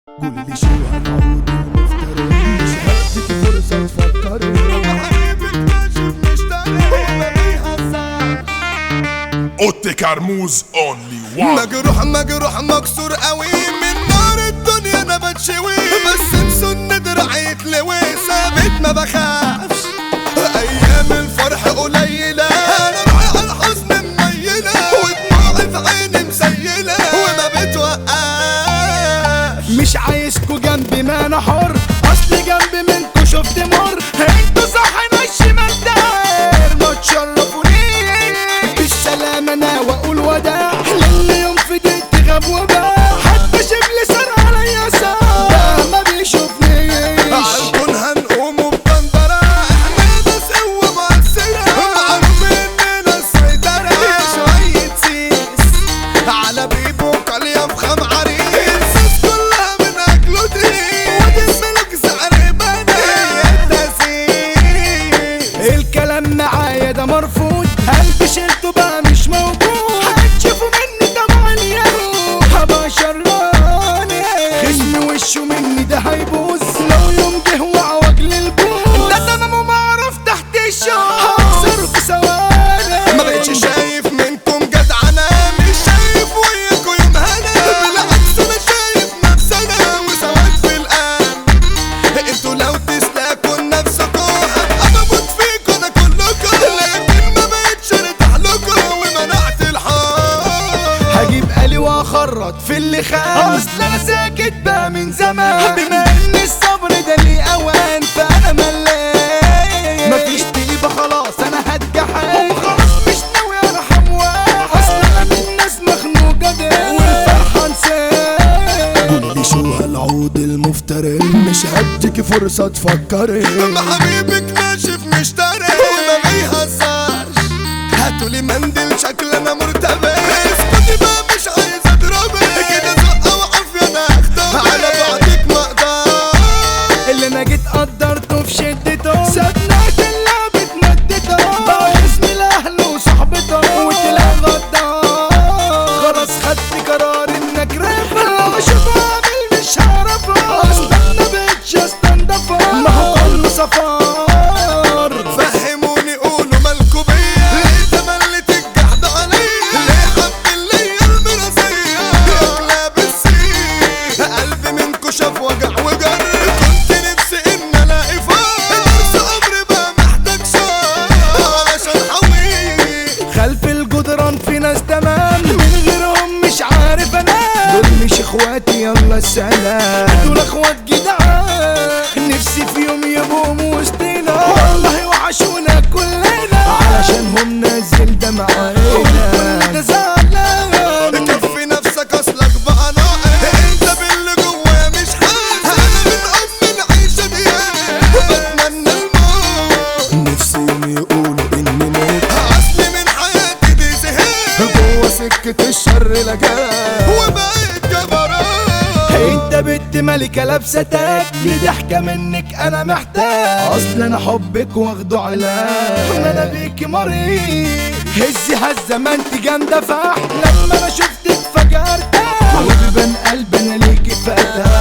قول لي شو هتعود ومفتري مش هديك فرصة تفكري حبيبك ماشي بنشتري وما بيهزر اوتي كرموز اونلي وان مجروح مجروح مكسور قوي من نار الدنيا انا بتشوي بس انسوا ان دراعي يتلوي ثابت ما بخافش ايام الفرح قليله انا روحي على الحزن منيله ودموعي في عيني مسيله وما بتوقفش مش عايزكوا جنبي ما انا حر اصل جنبي منكوا شفت مر انتوا صح انا الشمال داير ما تشرفونيش بالسلامة انا واقول وداع للي يوم في ديت غاب وباع حتى شبل سر عليا ساعة ده ما بيشوفنيش عالكون هنقوم بطندرة احنا ناس قوة مؤثرة معروف اننا السيطرة شوية سيس على بيبو قلية فخام عريس الناس كلها من اكله تقيل ودي الملك سعر بني التسيس الكلام معايا ده مرفوض قلبي شلته بقى مش موجود هتشوفوا مني طبعا يا هبقى شراني خصمي وشه مني ده هيبوظ لو يوم جه وعوج للبوز ده تمام ومعرف تحت الشوق هكسر في ثواني ما بقتش شايف منكم جدعنة مش شايف وياكوا يوم هنا بالعكس انا شايف نفسنا وسواد في القلب انتوا لو تسلكوا لنفسكوا هبقى بموت فيكوا انا كلكوا لكن ما بقتش ارتاح لكوا ومنعت الحب هجيب آلي واخرط في اللي خان اصل انا ساكت بقى من زمان بما ان الصبر ده ليه اوان فانا ملان مفيش تجيبه خلاص انا هتجحد وخلاص مش ناوي ارحم واحد اصل انا من ناس مخنوقه ده والفرحه انسان قول لي شو هالعود المفتري مش هديك فرصه تفكري ما حبيبك ناشف مشتري وما بيهزرش هاتولي منديل شكل انا مرتبك اسكتي بقى مش عايز اضربك كده زقه وعافيه انا اخدمك على بعدك ما اقدرش اللي انا جيت قدرته في شدته صدقت اللي بتمدته بقى اسم الاهل وصحبته وطلع غدار خلاص خدت قرار انك رافع لو اشوف عامل مش هعرفه استنى بقتش استنضفه ما هو كله صفار فهموني قولوا مالكوا بيا ليه تملت الجحد عليا ليه حب اللي المراسية ياكلها بالسيف قلبي منكوا شاف وجع وجر كنت نفسي ان الاقي فار درس عمري بقى محتاج شر علشان حويك خلف الجدران في ناس تمام من غيرهم مش عارف انام دول مش اخواتي يلا السلام دول اخوات جدعان نفسي في يوم يبقوا وسطينا والله وحشونا كلنا علشانهم نزل دمع عينا ده زعلان كفي نفسك اصلك بقى ناقص انت باللي جوايا مش حاسس انا متأمن عيشة دي بتمنى الموت نفسي يوم يقولوا اني موت اصلي من حياتي دي زهقت جوه سكة الشر لجاه وبقيت جبروت انت بنت ملكة لابسة تاج دي ضحكة منك انا محتاج اصل انا حبك واخده علاج انا بيكي مريض هزي هزة ما انت جامدة فح لما انا شفتك فجأة ارتاح وبيبان قلبي انا ليكي فتاة